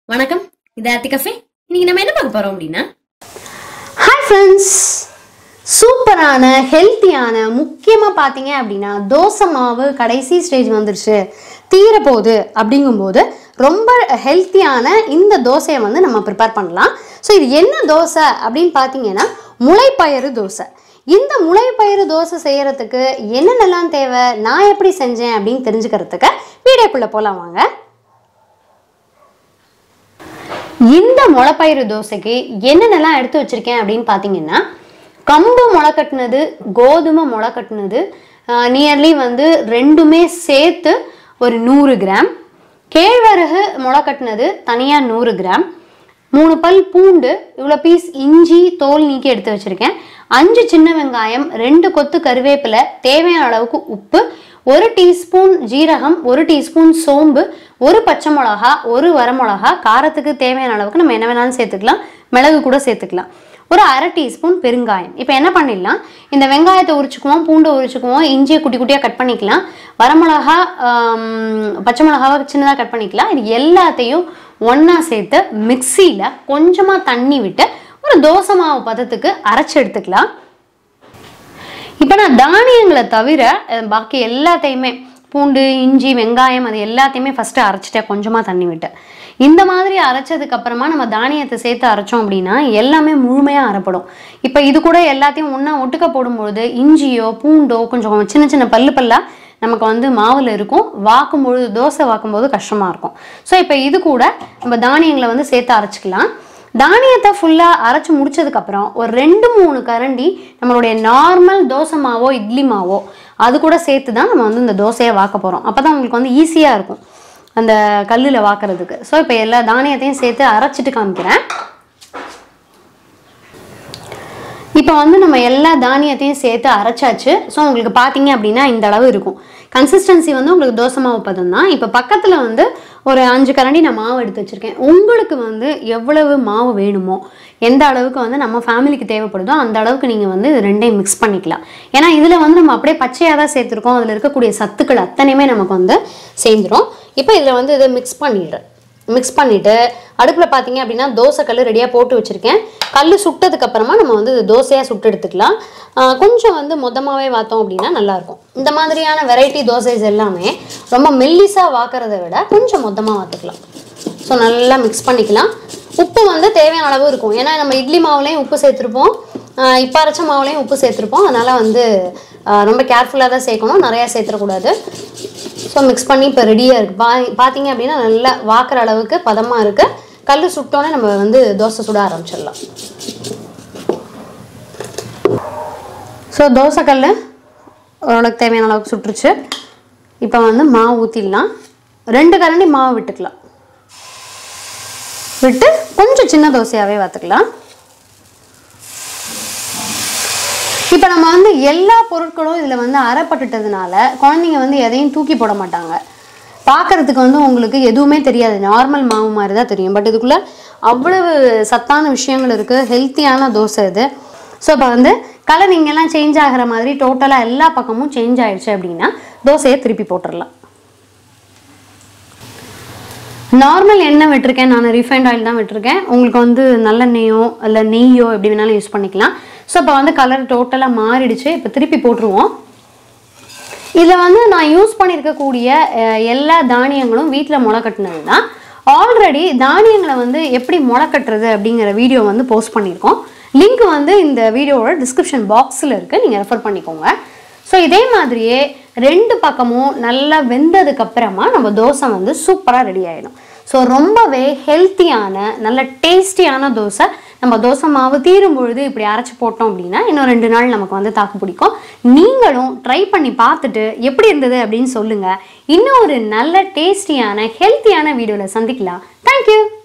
வணக்கம் இது ஆர்த்தி கஃபே இன்னைக்கு நம்ம என்ன பார்க்க போறோம் அப்படின்னா ஹாய் ஃப்ரெண்ட்ஸ் சூப்பரான ஹெல்த்தியான முக்கியமாக பார்த்தீங்க அப்படின்னா தோசை மாவு கடைசி ஸ்டேஜ் வந்துருச்சு தீரப்போகுது அப்படிங்கும்போது ரொம்ப ஹெல்த்தியான இந்த தோசையை வந்து நம்ம ப்ரிப்பேர் பண்ணலாம் ஸோ இது என்ன தோசை அப்படின்னு பார்த்தீங்கன்னா முளைப்பயிறு தோசை இந்த முளைப்பயிறு தோசை செய்யறதுக்கு என்னென்னலாம் தேவை நான் எப்படி செஞ்சேன் அப்படின்னு தெரிஞ்சுக்கிறதுக்கு வீடியோக்குள்ளே போகலாம் வாங்க இந்த முளைப்பயிறு தோசைக்கு என்னென்னலாம் எடுத்து வச்சிருக்கேன் அப்படின்னு பார்த்தீங்கன்னா கம்பு முளை கட்டுனது கோதுமை முளை கட்டுனது நியர்லி வந்து ரெண்டுமே சேர்த்து ஒரு நூறு கிராம் கேழ்வரகு முளை கட்டுனது தனியாக நூறு கிராம் மூணு பல் பூண்டு இவ்வளோ பீஸ் இஞ்சி தோல் நீக்கி எடுத்து வச்சுருக்கேன் அஞ்சு சின்ன வெங்காயம் ரெண்டு கொத்து கருவேப்பிலை தேவையான அளவுக்கு உப்பு ஒரு டீஸ்பூன் ஜீரகம் ஒரு டீஸ்பூன் சோம்பு ஒரு பச்சை மிளகா ஒரு வரமிளகா காரத்துக்கு தேவையான அளவுக்கு நம்ம என்ன வேணாலும் சேர்த்துக்கலாம் மிளகு கூட சேர்த்துக்கலாம் ஒரு அரை டீஸ்பூன் பெருங்காயம் இப்போ என்ன பண்ணிடலாம் இந்த வெங்காயத்தை உரிச்சுக்குவோம் பூண்டை உரிச்சுக்குவோம் இஞ்சியை குட்டி குட்டியாக கட் பண்ணிக்கலாம் வரமிளகா ஆம், பச்சை மிளகாவை சின்னதாக கட் பண்ணிக்கலாம் இது எல்லாத்தையும் ஒன்றா சேர்த்து மிக்சியில் கொஞ்சமாக தண்ணி விட்டு ஒரு தோசை மாவு பதத்துக்கு அரைச்சி எடுத்துக்கலாம் இப்போ நான் தானியங்களை தவிர அஹ், பாக்கி எல்லாத்தையுமே பூண்டு இஞ்சி வெங்காயம் அது எல்லாத்தையுமே ஃபஸ்ட்டு அரைச்சிட்டேன் கொஞ்சமாக தண்ணி விட்டு இந்த மாதிரி அரைச்சதுக்கு அப்புறமா நம்ம தானியத்தை சேர்த்து அரைச்சோம் அப்படின்னா எல்லாமே முழுமையாக அரைப்படும் இப்போ இது கூட எல்லாத்தையும் ஒன்றா ஒட்டுக்க போடும்பொழுது இஞ்சியோ பூண்டோ கொஞ்சம் சின்ன சின்ன பல்லு பல்லாக நமக்கு வந்து மாவில் இருக்கும் வாக்கும் பொழுது தோசை வாக்கும்போது கஷ்டமாக இருக்கும் ஸோ இப்போ இது கூட நம்ம தானியங்களை வந்து சேர்த்து அரைச்சிக்கலாம் தானியத்தை ஃபுல்லாக அரைச்சி முடிச்சதுக்கப்புறம் ஒரு ரெண்டு மூணு கரண்டி நம்மளுடைய நார்மல் தோசை மாவோ இட்லி மாவோ அது கூட சேர்த்து தான் நம்ம வந்து இந்த தோசையை வாக்க போகிறோம் அப்போ தான் உங்களுக்கு வந்து ஈஸியாக இருக்கும் அந்த கல்லில் வாக்குறதுக்கு ஸோ இப்போ எல்லா தானியத்தையும் சேர்த்து அரைச்சிட்டு காமிக்கிறேன் இப்போ வந்து நம்ம எல்லா தானியத்தையும் சேர்த்து அரைச்சாச்சு ஸோ உங்களுக்கு பார்த்தீங்க அப்படின்னா இந்த அளவு இருக்கும் கன்சிஸ்டன்சி வந்து உங்களுக்கு தோசை மாவு பதம் தான் இப்போ பக்கத்தில் வந்து ஒரு அஞ்சு கரண்டி நான் மாவு எடுத்து வச்சுருக்கேன் உங்களுக்கு வந்து எவ்வளவு மாவு வேணுமோ எந்த அளவுக்கு வந்து நம்ம ஃபேமிலிக்கு தேவைப்படுதோ அந்த அளவுக்கு நீங்கள் வந்து இது ரெண்டையும் மிக்ஸ் பண்ணிக்கலாம் ஏன்னா இதில் வந்து நம்ம அப்படியே பச்சையாக தான் சேர்த்துருக்கோம் அதில் இருக்கக்கூடிய சத்துக்கள் அத்தனையுமே நமக்கு வந்து சேர்ந்துரும் இப்போ இதில் வந்து இதை மிக்ஸ் பண்ணிடுறேன் மிக்ஸ் பண்ணிவிட்டு அடுப்பில் பார்த்தீங்க அப்படின்னா தோசை கல் ரெடியாக போட்டு வச்சுருக்கேன் கல் சுட்டதுக்கு அப்புறமா நம்ம வந்து இது தோசையாக சுட்டு எடுத்துக்கலாம் ஆஹ் கொஞ்சம் வந்து மொத்தமாகவே வாத்தோம் அப்படின்னா நல்லாயிருக்கும் இந்த மாதிரியான வெரைட்டி தோசைஸ் எல்லாமே ரொம்ப மெல்லிஸாக வாக்குறதை விட கொஞ்சம் மொத்தமாக வாத்துக்கலாம் ஸோ நல்லா மிக்ஸ் பண்ணிக்கலாம் உப்பு வந்து தேவையான அளவு இருக்கும் ஏன்னா நம்ம இட்லி மாவுலேயும் உப்பு சேர்த்துருப்போம் ஆஹ் இப்போ அரைச்ச மாவுலேயும் உப்பு சேர்த்துருப்போம் அதனால் வந்து ஆஹ் ரொம்ப கேர்ஃபுல்லாக தான் சேர்க்கணும் நிறையா சேர்த்துடக்கூடாது ஸோ மிக்ஸ் பண்ணி இப்போ ரெடியாக இருக்குது பா பார்த்தீங்க அப்படின்னா நல்லா வாக்குற அளவுக்கு பதமாக இருக்குது கல் சுட்டோன்னே நம்ம வந்து தோசை சுட ஆரம்பிச்சிடலாம் ஸோ தோசை கல் ஓரளவுக்கு தேவையான அளவுக்கு சுட்டுருச்சு இப்போ வந்து மாவு ஊற்றிடலாம் ரெண்டு கரண்டி மாவு விட்டுக்கலாம் விட்டு கொஞ்சம் சின்ன தோசையாகவே பார்த்துக்கலாம் இப்போ நம்ம வந்து எல்லா பொருட்களும் இதில் வந்து அரைப்பட்டுட்டதுனால குழந்தைங்க வந்து எதையும் தூக்கி போட மாட்டாங்க பார்க்கறதுக்கு வந்து உங்களுக்கு எதுவுமே தெரியாது நார்மல் மாவு மாதிரி தான் தெரியும் பட் இதுக்குள்ளே அவ்வளவு சத்தான விஷயங்கள் இருக்குது ஹெல்த்தியான தோசை இது ஸோ இப்போ வந்து கலர் இங்கெல்லாம் சேஞ்ச் ஆகிற மாதிரி டோட்டலாக எல்லா பக்கமும் சேஞ்ச் ஆயிடுச்சு அப்படின்னா தோசையை திருப்பி போட்டுடலாம் நார்மல் எண்ணெய் விட்டுருக்கேன் நான் ரிஃபைண்ட் ஆயில் தான் விட்டுருக்கேன் உங்களுக்கு வந்து நல்லெண்ணெயோ இல்லை நெய்யோ எப்படி வேணாலும் யூஸ் பண்ணிக்கலாம் ஸோ இப்போ வந்து கலர் டோட்டலாக மாறிடுச்சு இப்போ திருப்பி போட்டுருவோம் இதில் வந்து நான் யூஸ் பண்ணியிருக்கக்கூடிய அஹ், எல்லா தானியங்களும் வீட்டில் முளை கட்டினது தான் ஆல்ரெடி தானியங்களை வந்து எப்படி முளை கட்டுறது அப்படிங்கிற வீடியோ வந்து போஸ்ட் பண்ணியிருக்கோம் லிங்க் வந்து இந்த வீடியோவோட டிஸ்கிரிப்ஷன் பாக்ஸில் இருக்குது நீங்கள் ரெஃபர் பண்ணிக்கோங்க ஸோ இதே மாதிரியே ரெண்டு பக்கமும் நல்லா வெந்ததுக்கு அப்புறமா நம்ம தோசை வந்து சூப்பராக ரெடி ஆகிடும் ஸோ ரொம்பவே ஹெல்த்தியான நல்ல டேஸ்டியான தோசை நம்ம தோசை மாவு தீரும் பொழுது இப்படி அரைச்சி போட்டோம் அப்படின்னா இன்னும் ரெண்டு நாள் நமக்கு வந்து தாக்கு பிடிக்கும் நீங்களும் ட்ரை பண்ணி பார்த்துட்டு எப்படி இருந்தது அப்படின்னு சொல்லுங்கள் இன்னும் ஒரு நல்ல டேஸ்டியான ஹெல்த்தியான வீடியோவில் சந்திக்கலாம் தேங்க்யூ